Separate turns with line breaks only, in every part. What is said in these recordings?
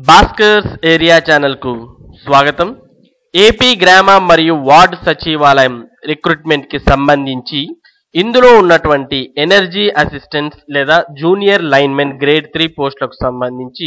Bhaskar's area ఛానల్కు స్వాగతం AP గ్రామ మరియు వార్డ్ సచివాలయం రిక్రూట్మెంట్ కి సంబంధించి ఇందులో ఉన్నటువంటి ఎనర్జీ అసిస్టెంట్స్ లేదా జూనియర్ లైన్మెన్ గ్రేడ్ త్రీ పోస్టులకు సంబంధించి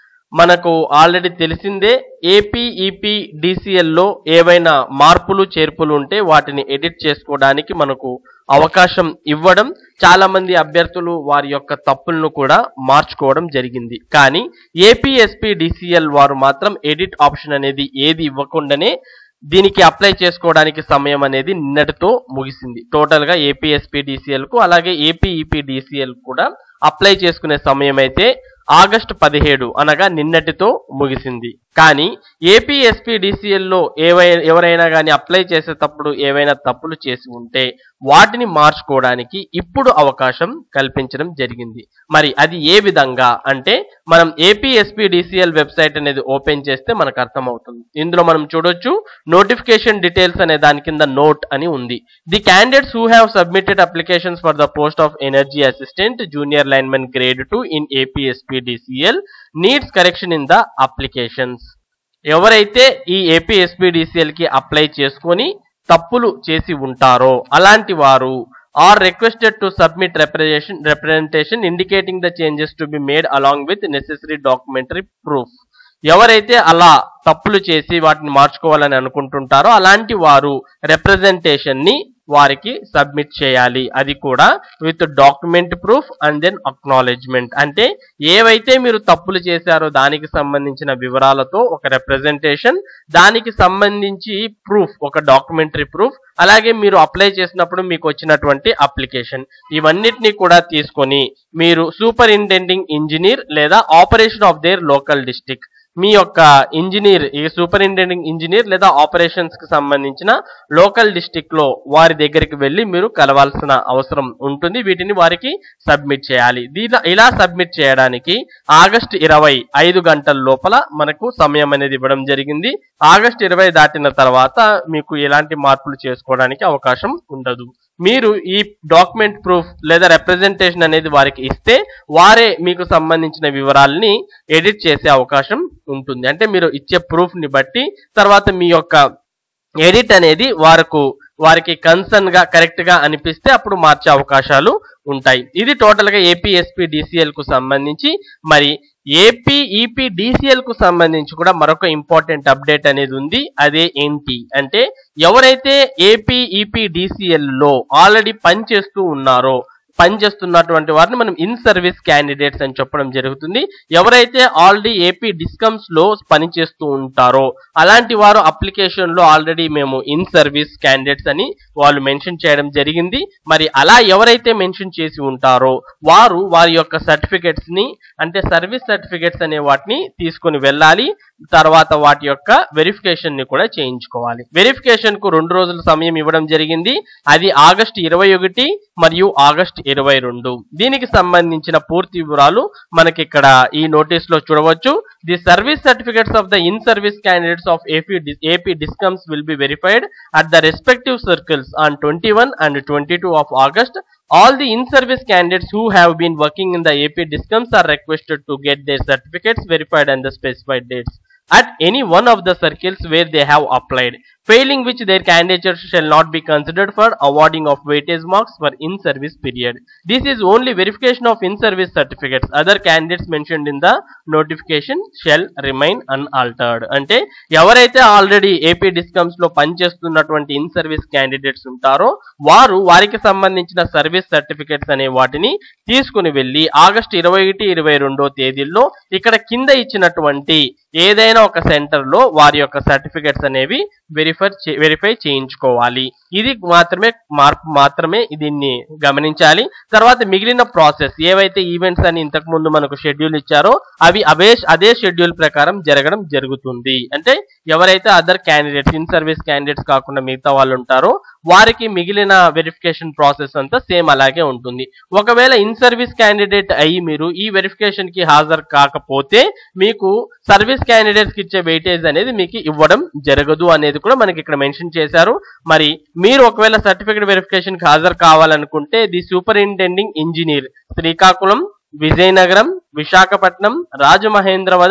మనకు ఆల్రెడీ తెలిసిందే ఏపీ ఈపీ డిసిఎల్లో ఏవైనా మార్పులు చేర్పులు ఉంటే వాటిని ఎడిట్ చేసుకోవడానికి మనకు అవకాశం ఇవ్వడం చాలా మంది అభ్యర్థులు వారి యొక్క తప్పులను కూడా మార్చుకోవడం జరిగింది కానీ ఏపీఎస్పీ డిసిఎల్ వారు మాత్రం ఎడిట్ ఆప్షన్ అనేది ఏది ఇవ్వకుండానే దీనికి అప్లై చేసుకోవడానికి సమయం అనేది నిన్నటితో ముగిసింది టోటల్ గా ఏపీఎస్పీ డిసిఎల్ కు అలాగే ఏపీఈపీ డిసిఎల్ కూడా అప్లై చేసుకునే సమయం అయితే ఆగస్టు పదిహేడు అనగా నిన్నటితో ముగిసింది కానీ ఏపీఎస్పీ డిసిఎల్లో ఏవై ఎవరైనా కానీ అప్లై చేసేటప్పుడు ఏవైనా తప్పులు చేసి ఉంటే వాటిని మార్చుకోవడానికి ఇప్పుడు అవకాశం కల్పించడం జరిగింది మరి అది ఏ విధంగా అంటే మనం ఏపీఎస్పీ డిసిఎల్ వెబ్సైట్ అనేది ఓపెన్ చేస్తే మనకు అర్థమవుతుంది ఇందులో మనం చూడొచ్చు నోటిఫికేషన్ డీటెయిల్స్ అనే దాని కింద నోట్ అని ఉంది the candidates who have submitted applications for the post of energy assistant junior linemen grade two in APSP DCL needs correction in the applications ఎవరైతే ఈ ఏపీఎస్పీడీసీఎల్ కి అప్లై చేసుకొని తప్పులు చేసి ఉంటారో అలాంటి వారు are requested to submit representation representation indicating the changes to be made along with necessary documentary proof ఎవరైతే అలా తప్పులు చేసి వాటిని మార్చుకోవాలని అనుకుంటుంటారో అలాంటి వారు రిప్రజెంటేషన్ ని వారికి సబ్మిట్ చేయాలి అది కూడా with document proof and then acknowledgement అంటే ఏవైతే మీరు తప్పులు చేశారో దానికి సంబంధించిన వివరాలతో ఒక రిప్రజెంటేషన్ దానికి సంబంధించి ప్రూఫ్ ఒక డాక్యుమెంటరీ ప్రూఫ్ అలాగే మీరు అప్లై చేసినప్పుడు మీకు వచ్చినటువంటి అప్లికేషన్ ఇవన్నిటిని కూడా తీసుకొని మీరు సూపరింటెండింగ్ ఇంజనీర్ లేదా operation of their local district మీ యొక్క ఇంజనీర్ ఈ సూపరింటెండింగ్ ఇంజనీర్ లేదా ఆపరేషన్స్ కి సంబంధించిన లోకల్ డిస్టిక్ లో వారి దగ్గరికి వెళ్ళి మీరు కలవాల్సిన అవసరం ఉంటుంది వీటిని వారికి సబ్మిట్ చేయాలి దీని ఇలా సబ్మిట్ చేయడానికి ఆగస్ట్ ఇరవై ఐదు గంటల లోపల మనకు సమయం అనేది ఇవ్వడం జరిగింది ఆగస్ట్ ఇరవై దాటిన తర్వాత మీకు ఎలాంటి మార్పులు చేసుకోవడానికి అవకాశం ఉండదు మీరు ఈ డాక్యుమెంట్ ప్రూఫ్ లేదా రిప్రజెంటేషన్ అనేది వారికి ఇస్తే వారే మీకు సంబంధించిన వివరాలని ఎడిట్ చేసే అవకాశం ఉంటుంది అంటే మీరు ఇచ్చే ప్రూఫ్ ని బట్టి తర్వాత మీ యొక్క ఎడిట్ అనేది వారికి వారికి కన్సర్న్ గా కరెక్ట్ గా అనిపిస్తే అప్పుడు మార్చే అవకాశాలు ఉంటాయి ఇది టోటల్ గా ఏపీఎస్పీ డిసిఎల్ కు సంబంధించి మరి ఏపీ ఈపీ డిసిఎల్ కు సంబంధించి కూడా మరొక ఇంపార్టెంట్ అప్డేట్ అనేది ఉంది అదే ఏంటి అంటే ఎవరైతే ఏపీ ఈపీ డిసిఎల్ లో ఆల్రెడీ పనిచేస్తూ ఉన్నారో పనిచేస్తున్నటువంటి వారిని మనం ఇన్ సర్వీస్ క్యాండిడేట్స్ అని చెప్పడం జరుగుతుంది ఎవరైతే ఆల్రెడీ ఏపీ డిస్కమ్స్ లో పనిచేస్తూ ఉంటారో అలాంటి వారు అప్లికేషన్ లో ఆల్రెడీ మేము ఇన్ సర్వీస్ క్యాండిడేట్స్ అని వాళ్ళు మెన్షన్ చేయడం జరిగింది మరి అలా ఎవరైతే మెన్షన్ చేసి ఉంటారో వారు వారి యొక్క సర్టిఫికెట్స్ ని అంటే సర్వీస్ సర్టిఫికెట్స్ అనే వాటిని తీసుకొని వెళ్ళాలి తర్వాత వాటి యొక్క వెరిఫికేషన్ ని కూడా చేయించుకోవాలి వెరిఫికేషన్ కు రెండు రోజుల సమయం ఇవ్వడం జరిగింది అది ఆగస్ట్ ఇరవై ఒకటి మరియు ఆగస్ట్ ఇరవై రెండు దీనికి సంబంధించిన పూర్తి వివరాలు మనకి ఇక్కడ ఈ నోటీస్ లో చూడవచ్చు the service certificates of the in service candidates of AP AP discoms will be verified at the respective circles on twenty one and twenty two of August All the in-service candidates who have been working in the AP discoms are requested to get their certificates verified on the specified dates at any one of the circles where they have applied, failing which their candidature shall not be considered for awarding of weightage marks for in-service period. This is only verification of in-service certificates. Other candidates mentioned in the notification shall remain unaltered. అంటే ఎవరైతే already AP discoms లో పనిచేస్తున్నటువంటి in service candidates ఉంటారో వారు వారికి సంబంధించిన service certificates అనే వాటిని తీసుకుని వెళ్ళి ఆగస్ట్ ఇరవై ఒకటి ఇరవై రెండో తేదీల్లో ఇక్కడ కింద ఇచ్చినటువంటి ఏదైనా ఒక సెంటర్ లో వారి యొక్క సర్టిఫికెట్స్ అనేవి వెరిఫై వెరిఫై చేయించుకోవాలి ఇది మాత్రమే మార్పు మాత్రమే దీన్ని గమనించాలి తర్వాత మిగిలిన ప్రాసెస్ ఏవైతే ఈవెంట్స్ అని ఇంతకు ముందు మనకు షెడ్యూల్ ఇచ్చారో అవి అవే అదే షెడ్యూల్ ప్రకారం జరగడం జరుగుతుంది అంటే ఎవరైతే other candidates in service candidates కాకుండా మిగతా వాళ్ళు ఉంటారో వారికి మిగిలిన వెరిఫికేషన్ ప్రాసెస్ అంతా సేమ్ అలాగే ఉంటుంది ఒకవేళ ఇన్ సర్వీస్ క్యాండిడేట్ అయ్యి మీరు ఈ వెరిఫికేషన్ కి హాజరు కాకపోతే మీకు సర్వీస్ క్యాండిడేట్స్ కి ఇచ్చే వెయిటేజ్ అనేది మీకు ఇవ్వడం జరగదు అనేది కూడా మనకి ఇక్కడ మెన్షన్ చేశారు మరి మీరు ఒకవేళ సర్టిఫికేట్ వెరిఫికేషన్ కి హాజరు కావాలనుకుంటే the superintending engineer Srikakulam Vizianagaram Visakhapatnam Rajamahendravaram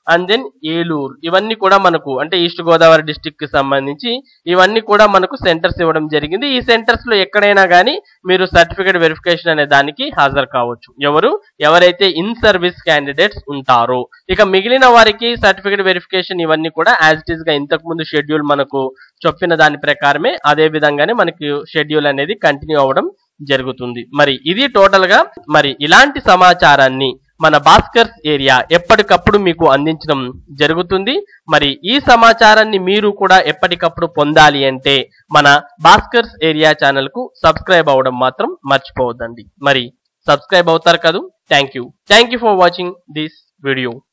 and then Eluru ఇవన్నీ కూడా మనకు అంటే ఈస్ట్ గోదావరి డిస్టిక్ కి సంబంధించి ఇవన్నీ కూడా మనకు సెంటర్స్ ఇవ్వడం జరిగింది ఈ సెంటర్స్ లో ఎక్కడైనా కానీ మీరు సర్టిఫికేట్ వెరిఫికేషన్ అనే దానికి హాజరు కావచ్చు ఎవరు ఎవరైతే ఇన్ సర్వీస్ క్యాండిడేట్స్ ఉంటారో ఇక మిగిలిన వారికి సర్టిఫికేట్ వెరిఫికేషన్ ఇవన్నీ కూడా యాజ్ ఇట్ ఈస్ గా ఇంతకు ముందు షెడ్యూల్ మనకు చెప్పిన దాని ప్రకారమే అదే విధంగానే మనకి షెడ్యూల్ అనేది కంటిన్యూ అవ్వడం జరుగుతుంది మరి ఇది టోటల్ గా మరి ఇలాంటి సమాచారాన్ని మన భాస్కర్స్ ఏరియా ఎప్పటికప్పుడు మీకు అందించడం జరుగుతుంది మరి ఈ సమాచారాన్ని మీరు కూడా ఎప్పటికప్పుడు పొందాలి అంటే మన భాస్కర్స్ ఏరియా ఛానల్ కు సబ్స్క్రైబ్ అవ్వడం మాత్రం మర్చిపోవద్దండి మరి సబ్స్క్రైబ్ అవుతారు కదూ thank you thank you for watching this video